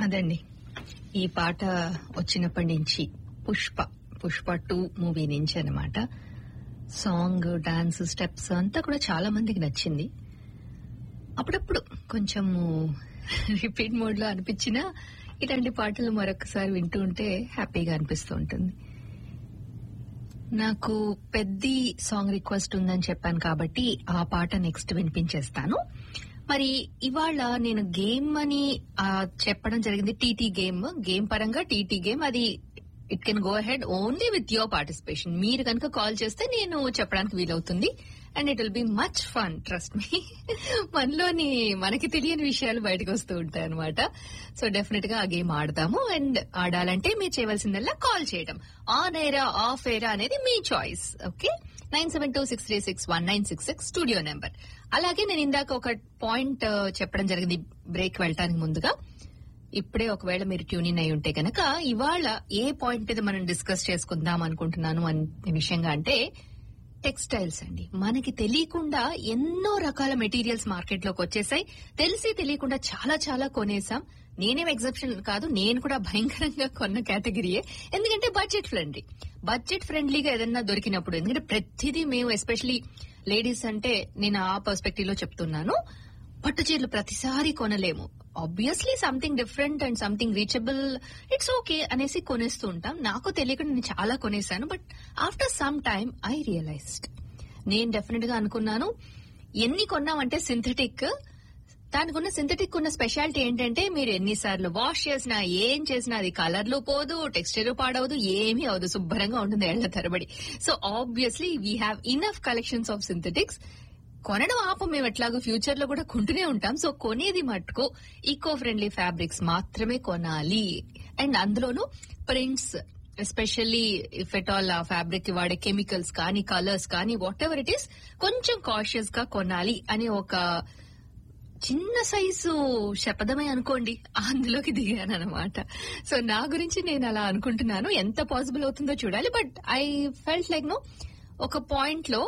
అదండి ఈ పాట వచ్చినప్పటి నుంచి పుష్ప పుష్ప టూ మూవీ నుంచి అన్నమాట సాంగ్ డాన్స్ స్టెప్స్ అంతా కూడా చాలా మందికి నచ్చింది అప్పుడప్పుడు కొంచెము రిపీట్ మోడ్ లో అనిపించినా ఇలాంటి పాటలు మరొకసారి వింటూ ఉంటే హ్యాపీగా అనిపిస్తూ ఉంటుంది నాకు పెద్ద సాంగ్ రిక్వెస్ట్ ఉందని చెప్పాను కాబట్టి ఆ పాట నెక్స్ట్ వినిపించేస్తాను మరి ఇవాళ నేను గేమ్ అని ఆ, చెప్పడం జరిగింది టీటీ గేమ్ గేమ్ పరంగా టీటీ గేమ్ అది it can go ahead only with your participation మీరు కనుక కాల్ చేస్తే నేను చెప్పడానికి వీలవుతుంది and it will be much fun trust me మనలోని మనకి తెలియని విషయాలు బయటకు వస్తూ ఉంటాయి అనమాట సో డెఫినెట్ గా ఆ గేమ్ ఆడతాము అండ్ ఆడాలంటే మీరు చేయవలసిందల్లా కాల్ చేయడం ఆన్ ఎయిరా ఆఫ్ ఎయిరా అనేది మీ choice okay nine seven two six three six one nine six six studio number అలాగే నేను ఇందాక ఒక పాయింట్ చెప్పడం జరిగింది బ్రేక్ వెళ్ళటానికి ముందుగా ఇప్పుడే ఒకవేళ మీరు ట్యూన్ ఇన్ అయి ఉంటే కనుక ఇవాళ ఏ పాయింట్ మీద మనం డిస్కస్ చేసుకుందాం అనుకుంటున్నాను అనే విషయంగా అంటే టెక్స్టైల్స్ అండి మనకి తెలియకుండా ఎన్నో రకాల మెటీరియల్స్ మార్కెట్ లోకి వచ్చేసాయి తెలిసి తెలియకుండా చాలా చాలా కొనేసాం నేనేం ఎగ్జెప్షన్ కాదు నేను కూడా భయంకరంగా కొన్న కేటగిరీయే ఎందుకంటే బడ్జెట్ ఫ్రెండ్లీ బడ్జెట్ ఫ్రెండ్లీగా ఏదన్నా దొరికినప్పుడు ఎందుకంటే ప్రతిదీ మేము ఎస్పెషలీ లేడీస్ అంటే నేను ఆ పర్స్పెక్టివ్ లో చెప్తున్నాను పట్టు చీరలు ప్రతిసారి కొనలేము obviously something different and something reachable it's okay అనేసి కొనేస్తూ ఉంటాం నాకు తెలియకుండా నేను చాలా కొనేసాను but after some time I realized నేను డెఫినెట్ గా అనుకున్నాను ఎన్ని కొన్నామంటే సింథటిక్ దానికి ఉన్న సింథటిక్ ఉన్న స్పెషాలిటీ ఏంటంటే మీరు ఎన్నిసార్లు వాష్ చేసినా ఏం చేసినా అది కలర్లు పోదు టెక్స్చర్ పాడవదు ఏమీ అవదు శుభ్రంగా ఉంటుంది ఏళ్ల తరబడి so obviously we have enough collections of synthetics కొనడం ఆపం మేము ఎట్లాగో ఫ్యూచర్ లో కూడా కొంటూనే ఉంటాం సో కొనేది మట్టుకు ఈకో ఫ్రెండ్లీ ఫ్యాబ్రిక్స్ మాత్రమే కొనాలి అండ్ అందులోనూ prints especially if at all ఆ ఫ్యాబ్రిక్ కి వాడే కెమికల్స్ కానీ కలర్స్ కానీ వాట్ ఎవర్ ఇట్ ఈస్ కొంచెం కాషియస్ గా కొనాలి అని ఒక చిన్న సైజు శపథమే అనుకోండి అందులోకి దిగాను అనమాట సో నా గురించి నేను అలా అనుకుంటున్నాను ఎంత పాసిబుల్ అవుతుందో చూడాలి but I felt like no ఒక పాయింట్ లో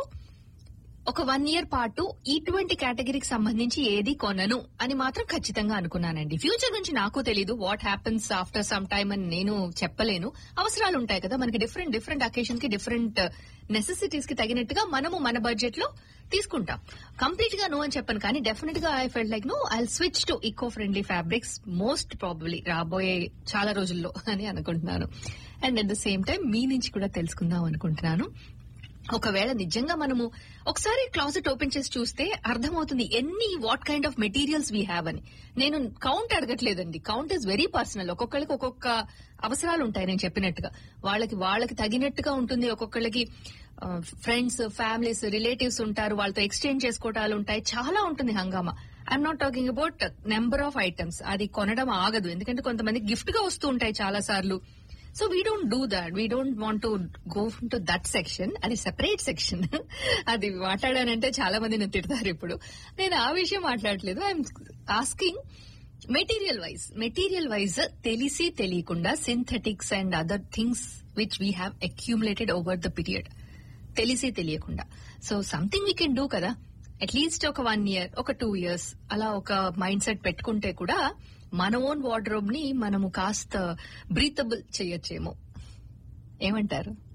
ఒక వన్ ఇయర్ పాటు ఇటువంటి కేటగిరీకి సంబంధించి ఏది కొనను అని మాత్రం ఖచ్చితంగా అనుకున్నానండి ఫ్యూచర్ గురించి నాకు తెలీదు what happens after some time అని నేను చెప్పలేను అవసరాలు ఉంటాయి కదా మనకి డిఫరెంట్ డిఫరెంట్ అకేషన్ కి డిఫరెంట్ నెసెసిటీస్ కి తగినట్టుగా మనము మన బడ్జెట్ లో తీసుకుంటాం కంప్లీట్ గా నో అని చెప్పను కానీ డెఫినెట్ గా I felt like no I switch to eco friendly fabrics most probably రాబోయే చాలా రోజుల్లో అని అనుకుంటున్నాను and at the same time మీ నుంచి కూడా తెలుసుకుందాం అనుకుంటున్నాను ఒకవేళ నిజంగా మనము ఒకసారి క్లాజెట్ ఓపెన్ చేసి చూస్తే అర్థమవుతుంది ఎన్ని what kind of materials we have అని నేను కౌంట్ అడగట్లేదండి కౌంట్ ఇస్ వెరీ పర్సనల్ ఒక్కొక్కరికి ఒక్కొక్క అవసరాలు ఉంటాయి నేను చెప్పినట్టుగా వాళ్ళకి వాళ్ళకి తగినట్టుగా ఉంటుంది ఒక్కొక్కళ్ళకి ఫ్రెండ్స్ ఫ్యామిలీస్ రిలేటివ్స్ ఉంటారు వాళ్ళతో ఎక్స్చేంజ్ చేసుకోవటాలు ఉంటాయి చాలా ఉంటుంది హంగామా I'm not talking about number of items అది కొనడం ఆగదు ఎందుకంటే కొంతమంది గిఫ్ట్ గా వస్తూ ఉంటాయి చాలా సార్లు so we don't do that we don't want to go to that section అది సెపరేట్ సెక్షన్ అది మాట్లాడానంటే చాలా మంది నన్ను తిడతారు ఇప్పుడు నేను ఆ విషయం మాట్లాడలేదు I'm asking material wise material wise తెలిసి తెలియకుండా synthetics and other things which we have accumulated over the period తెలిసి తెలియకుండా so something we can do కదా అట్లీస్ట్ ఒక వన్ ఇయర్ ఒక టూ ఇయర్స్ అలా ఒక మైండ్ సెట్ పెట్టుకుంటే కూడా మన ఓన్ వార్డ్రోబ్ ని మనము కాస్త బ్రీతబుల్ చేయొచ్చేమో ఏమంటారు